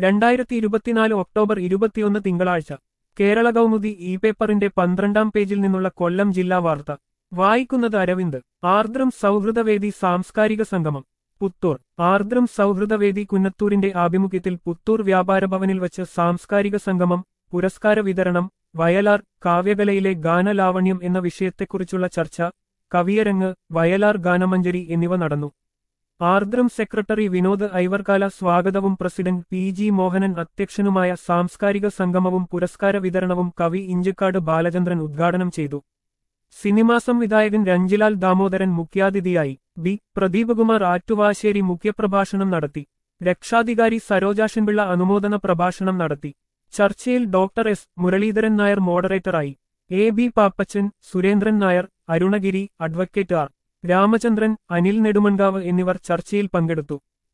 രണ്ടായിരത്തി ഇരുപത്തിനാല് ഒക്ടോബർ ഇരുപത്തിയൊന്ന് തിങ്കളാഴ്ച കേരള കൗമുദി ഇ പേപ്പറിന്റെ പന്ത്രണ്ടാം പേജിൽ നിന്നുള്ള കൊല്ലം ജില്ലാ വാർത്ത വായിക്കുന്നത് അരവിന്ദ് ആർദ്രം സൗഹൃദവേദി സാംസ്കാരിക സംഗമം പുത്തൂർ ആർദ്രം സൗഹൃദവേദി കുന്നത്തൂരിന്റെ ആഭിമുഖ്യത്തിൽ പുത്തൂർ വ്യാപാര ഭവനിൽ വച്ച് സാംസ്കാരിക സംഗമം പുരസ്കാര വിതരണം വയലാർ കാവ്യകലയിലെ ഗാനലാവണ്യം എന്ന വിഷയത്തെക്കുറിച്ചുള്ള ചർച്ച കവിയരങ്ങ് വയലാർ ഗാനമഞ്ജരി എന്നിവ നടന്നു ആർദ്രം സെക്രട്ടറി വിനോദ് ഐവർകാല സ്വാഗതവും പ്രസിഡന്റ് പി ജി മോഹനൻ അധ്യക്ഷനുമായ സാംസ്കാരിക സംഗമവും പുരസ്കാര വിതരണവും കവി ഇഞ്ചക്കാട് ബാലചന്ദ്രൻ ഉദ്ഘാടനം ചെയ്തു സിനിമാ സംവിധായകൻ രഞ്ജിലാൽ ദാമോദരൻ മുഖ്യാതിഥിയായി ബി പ്രദീപകുമാർ ആറ്റുവാശ്ശേരി മുഖ്യപ്രഭാഷണം നടത്തി രക്ഷാധികാരി സരോജാഷൻപിള്ള അനുമോദന പ്രഭാഷണം നടത്തി ചർച്ചയിൽ ഡോക്ടർ എസ് മുരളീധരൻ നായർ മോഡറേറ്ററായി A B Pappachan Surendran Nair Arunagiri advocate R Ramachandran Anil Nedumankavu എന്നിവർ ചർച്ചയിൽ പങ്കെടുത്തു